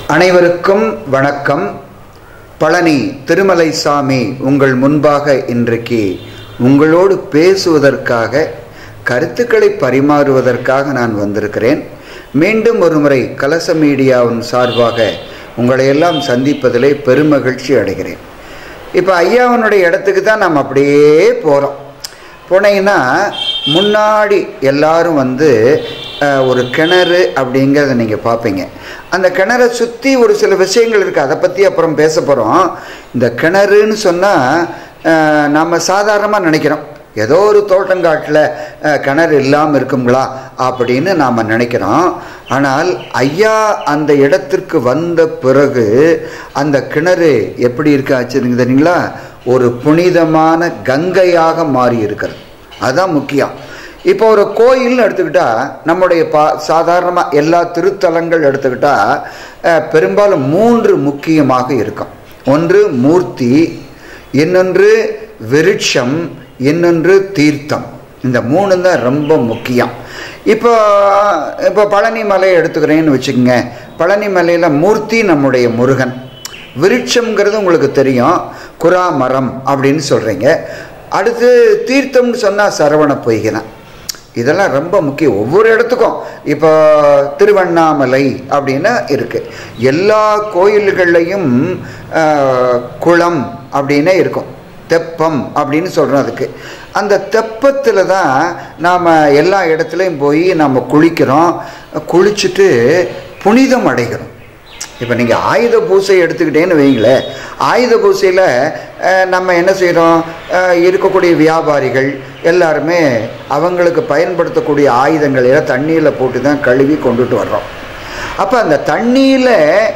அனைவருக்கும் வணக்கம் பழனி திருமலை சாமி உங்கள் முன்பாக இன்றைக்கு உங்களோடு பேசுவதற்காக கருத்துக்களை பரிமாறுவதற்காக நான் வந்திருக்கிறேன் மீண்டும் ஒருமுறை கலச மீடியாவின் சார்பாக உங்களை எல்லாம் சந்திப்பதிலே பெருமகிழ்ச்சி அடைகிறேன் இப்போ ஐயாவனுடைய இடத்துக்கு தான் நம்ம அப்படியே போகிறோம் போனீங்கன்னா முன்னாடி எல்லாரும் வந்து அஹ், ஒரு கிணறு அப்படிங்கிறத நீங்கள் பார்ப்பீங்க அந்த கிணறை சுற்றி ஒரு சில விஷயங்கள் இருக்குது அதை பற்றி அப்புறம் பேச போகிறோம் இந்த கிணறுன்னு சொன்னால் நம்ம சாதாரணமாக நினைக்கிறோம் ஏதோ ஒரு தோட்டங்காட்டில் அஹ், கிணறு இல்லாமல் இருக்குங்களா அப்படின்னு நாம் நினைக்கிறோம் ஆனால் ஐயா அந்த இடத்திற்கு வந்த பிறகு அந்த கிணறு எப்படி இருக்கு ஆச்சுங்க தெரியுங்களா ஒரு புனிதமான கங்கையாக மாறி இருக்கிறது அதுதான் முக்கியம் இப்போ ஒரு கோயில்னு எடுத்துக்கிட்டா நம்முடைய பா சாதாரணமாக எல்லா திருத்தலங்கள் எடுத்துக்கிட்டா அஹ், பெரும்பாலும் மூன்று முக்கியமாக இருக்கும் ஒன்று மூர்த்தி இன்னொன்று விருட்சம் இன்னொன்று தீர்த்தம் இந்த மூணு தான் ரொம்ப முக்கியம் இப்போ இப்போ பழனி மலையை எடுத்துக்கிறேன்னு வச்சுக்கோங்க பழனி மலையில் மூர்த்தி நம்முடைய முருகன் விருட்சம்ங்கிறது உங்களுக்கு தெரியும் குரா மரம் அப்படின்னு சொல்கிறீங்க அடுத்து தீர்த்தம்னு சொன்னால் சரவண பொய்கை இதெல்லாம் ரொம்ப முக்கியம் ஒவ்வொரு இடத்துக்கும் இப்போ திருவண்ணாமலை அப்படின்னு இருக்குது எல்லா கோயில்கள்லையும் ஆஹ், குளம் அப்படின்னே இருக்கும் தெப்பம் அப்படின்னு சொல்கிறோம் அதுக்கு அந்த தெப்பத்தில் தான் நாம் எல்லா இடத்துலையும் போய் நாம் குளிக்கிறோம் குளிச்சுட்டு புனிதம் அடைகிறோம் இப்போ நீங்கள் ஆயுத பூசை எடுத்துக்கிட்டேன்னு வைங்களேன் ஆயுத பூசையில் அஹ், நம்ம என்ன செய்கிறோம் இருக்கக்கூடிய வியாபாரிகள் எல்லாருமே அவங்களுக்கு பயன்படுத்தக்கூடிய ஆயுதங்களை எல்லாம் தண்ணியில் போட்டு தான் கழுவி கொண்டுட்டு வர்றோம் அப்போ அந்த தண்ணியில்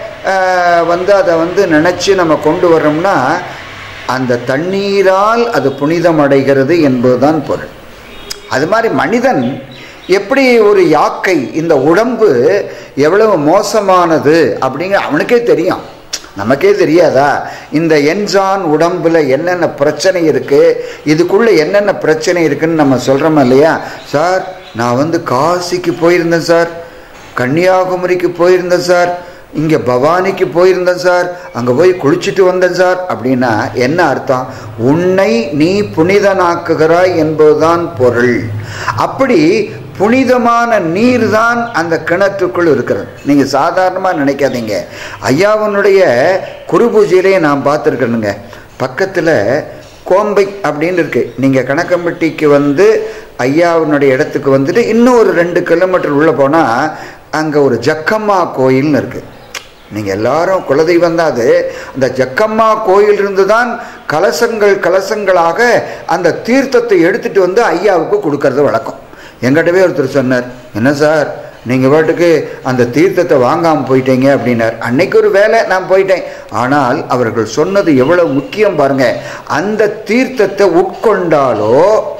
வந்து அதை வந்து நினச்சி நம்ம கொண்டு வர்றோம்னா அந்த தண்ணீரால் அது புனிதம் அடைகிறது என்பதுதான் பொருள் அது மாதிரி மனிதன் எப்படி ஒரு யாக்கை இந்த உடம்பு எவ்வளவு மோசமானது அப்படிங்கிற அவனுக்கே தெரியும் நமக்கே தெரியாதா இந்த என்ஜான் உடம்புல என்னென்ன பிரச்சனை இருக்கு இதுக்குள்ள என்னென்ன பிரச்சனை இருக்குன்னு நம்ம சொல்றோம் இல்லையா சார் நான் வந்து காசிக்கு போயிருந்தேன் சார் கன்னியாகுமரிக்கு போயிருந்தேன் சார் இங்கே பவானிக்கு போயிருந்தேன் சார் அங்கே போய் குளிச்சுட்டு வந்தேன் சார் அப்படின்னா என்ன அர்த்தம் உன்னை நீ புனிதனாக்குகிறாய் என்பதுதான் பொருள் அப்படி புனிதமான நீர் தான் அந்த கிணற்றுக்குள் இருக்கிறது நீங்கள் சாதாரணமாக நினைக்காதீங்க ஐயாவனுடைய குரு பூஜையிலே நான் பார்த்துருக்கேனுங்க பக்கத்தில் கோம்பை அப்படின்னு இருக்கு நீங்கள் கணக்கம்பட்டிக்கு வந்து ஐயாவினுடைய இடத்துக்கு வந்துட்டு இன்னும் ஒரு ரெண்டு கிலோமீட்டர் உள்ளே போனால் அங்கே ஒரு ஜக்கம்மா கோயில்னு இருக்குது நீங்கள் எல்லாரும் குலதெய்வம் தான் அது அந்த ஜக்கம்மா கோயிலிருந்து தான் கலசங்கள் கலசங்களாக அந்த தீர்த்தத்தை எடுத்துட்டு வந்து ஐயாவுக்கு கொடுக்கறது வழக்கம் எங்கிட்டவே ஒருத்தர் சொன்னார் என்ன சார் நீங்கள் பாட்டுக்கு அந்த தீர்த்தத்தை வாங்காமல் போயிட்டீங்க அப்படின்னார் அன்னைக்கு ஒரு வேலை நான் போயிட்டேன் ஆனால் அவர்கள் சொன்னது எவ்வளவு முக்கியம் பாருங்க அந்த தீர்த்தத்தை உட்கொண்டாலோ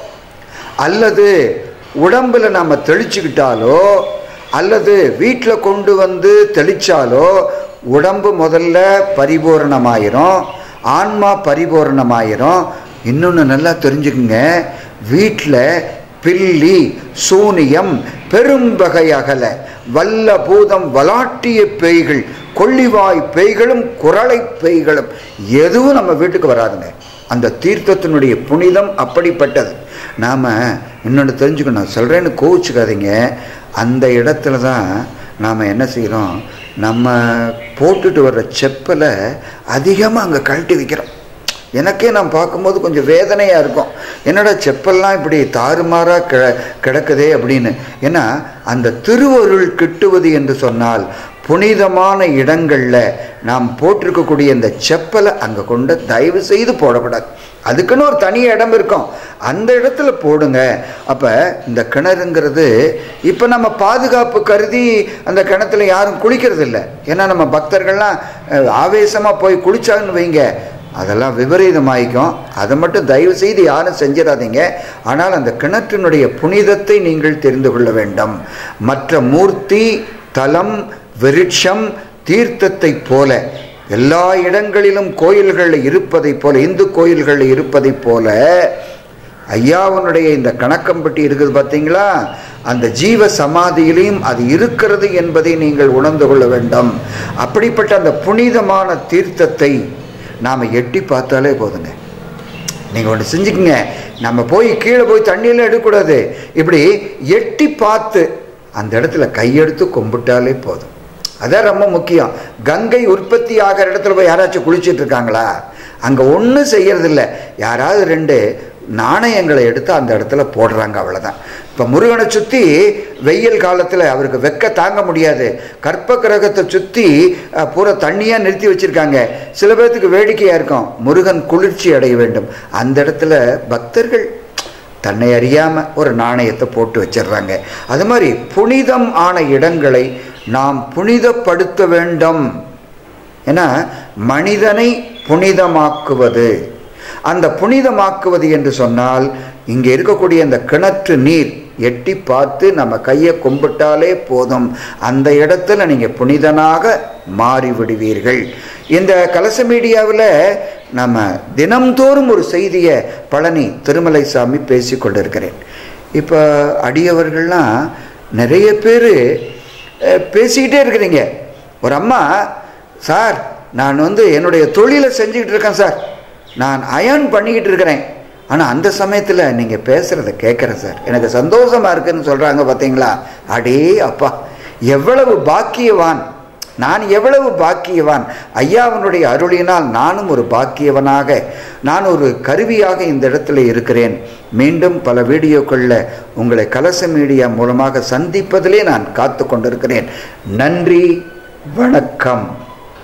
அல்லது உடம்புல நாம் தெளிச்சுக்கிட்டாலோ அல்லது வீட்டில் கொண்டு வந்து தெளிச்சாலோ உடம்பு முதல்ல பரிபூரணமாயிரும் ஆன்மா பரிபூரணமாயிரும் இன்னொன்று நல்லா தெரிஞ்சுக்குங்க வீட்டில் பில்லி சூனியம் பெரும்பகை அகல வல்ல பூதம் வலாட்டிய பேய்கள் கொள்ளிவாய் பேய்களும் குரலை பேய்களும் எதுவும் நம்ம வீட்டுக்கு வராதுங்க அந்த தீர்த்தத்தினுடைய புனிதம் அப்படிப்பட்டது நாம் இன்னொன்று தெரிஞ்சுக்கணும் சொல்கிறேன்னு கோவிச்சுக்காதீங்க அந்த இடத்துல தான் நாம் என்ன செய்கிறோம் நம்ம போட்டுட்டு வர்ற செப்பலை அதிகமாக அங்கே கழட்டி வைக்கிறோம் எனக்கே நான் பார்க்கும்போது கொஞ்சம் வேதனையாக இருக்கும் என்னடா செப்பல்லாம் இப்படி தாறுமாறாக கிட கிடக்குதே அப்படின்னு ஏன்னா அந்த திருவருள் கிட்டுவது என்று சொன்னால் புனிதமான இடங்களில் நாம் போட்டிருக்கக்கூடிய இந்த செப்பலை அங்கே கொண்டு தயவு செய்து போடக்கூடாது அதுக்குன்னு ஒரு தனி இடம் இருக்கும் அந்த இடத்துல போடுங்க அப்போ இந்த கிணறுங்கிறது இப்போ நம்ம பாதுகாப்பு கருதி அந்த கிணத்துல யாரும் குளிக்கிறது இல்லை ஏன்னா நம்ம பக்தர்கள்லாம் ஆவேசமாக போய் குளிச்சாங்கன்னு வைங்க அதெல்லாம் விபரீதமாயிக்கும் அதை மட்டும் தயவு செய்து யாரும் செஞ்சிடாதீங்க ஆனால் அந்த கிணற்றினுடைய புனிதத்தை நீங்கள் தெரிந்து கொள்ள வேண்டும் மற்ற மூர்த்தி தலம் விருட்சம் தீர்த்தத்தை போல எல்லா இடங்களிலும் கோயில்களில் இருப்பதைப் போல இந்து கோயில்களில் இருப்பதைப் போல ஐயாவனுடைய இந்த கணக்கம்பட்டி இருக்குது பார்த்தீங்களா அந்த ஜீவ சமாதியிலையும் அது இருக்கிறது என்பதை நீங்கள் உணர்ந்து கொள்ள வேண்டும் அப்படிப்பட்ட அந்த புனிதமான தீர்த்தத்தை நாம் எட்டி பார்த்தாலே போதுங்க நீங்கள் ஒன்று செஞ்சுக்கங்க நம்ம போய் கீழே போய் தண்ணியெல்லாம் எடுக்கக்கூடாது இப்படி எட்டி பார்த்து அந்த இடத்துல கையெடுத்து கும்பிட்டாலே போதும் அதான் ரொம்ப முக்கியம் கங்கை உற்பத்தி ஆகிற இடத்துல போய் யாராச்சும் குளிச்சிட்டு இருக்காங்களா அங்கே ஒன்றும் செய்யறதில்ல யாராவது ரெண்டு நாணயங்களை எடுத்து அந்த இடத்துல போடுறாங்க அவ்வளோதான் இப்போ முருகனை சுற்றி வெயில் காலத்தில் அவருக்கு வெக்க தாங்க முடியாது கற்ப கிரகத்தை சுற்றி பூரா தண்ணியாக நிறுத்தி வச்சுருக்காங்க சில பேர்த்துக்கு வேடிக்கையாக இருக்கும் முருகன் குளிர்ச்சி அடைய வேண்டும் அந்த இடத்துல பக்தர்கள் தன்னை அறியாமல் ஒரு நாணயத்தை போட்டு வச்சிடுறாங்க அது மாதிரி புனிதம் ஆன இடங்களை நாம் புனிதப்படுத்த வேண்டும் ஏன்னா மனிதனை புனிதமாக்குவது அந்த புனிதமாக்குவது என்று சொன்னால் இங்கே இருக்கக்கூடிய அந்த கிணற்று நீர் எட்டி பார்த்து நம்ம கையை கும்பிட்டாலே போதும் அந்த இடத்துல நீங்கள் புனிதனாக மாறிவிடுவீர்கள் இந்த கலச மீடியாவில் நம்ம தினம்தோறும் ஒரு செய்தியை பழனி திருமலை சாமி பேசி கொண்டிருக்கிறேன் இப்போ அடியவர்கள்லாம் நிறைய பேர் பேசிக்கிட்டே இருக்கிறீங்க ஒரு அம்மா சார் நான் வந்து என்னுடைய தொழிலை செஞ்சுக்கிட்டு இருக்கேன் சார் நான் அயர்ன் பண்ணிக்கிட்டு இருக்கிறேன் ஆனால் அந்த சமயத்தில் நீங்கள் பேசுகிறத கேட்குறேன் சார் எனக்கு சந்தோஷமாக இருக்குன்னு சொல்கிறாங்க பார்த்தீங்களா அடே அப்பா எவ்வளவு பாக்கியவான் நான் எவ்வளவு பாக்கியவான் ஐயாவனுடைய அருளினால் நானும் ஒரு பாக்கியவனாக நான் ஒரு கருவியாக இந்த இடத்துல இருக்கிறேன் மீண்டும் பல வீடியோக்களில் உங்களை கலச மீடியா மூலமாக சந்திப்பதிலே நான் காத்து கொண்டிருக்கிறேன் நன்றி வணக்கம்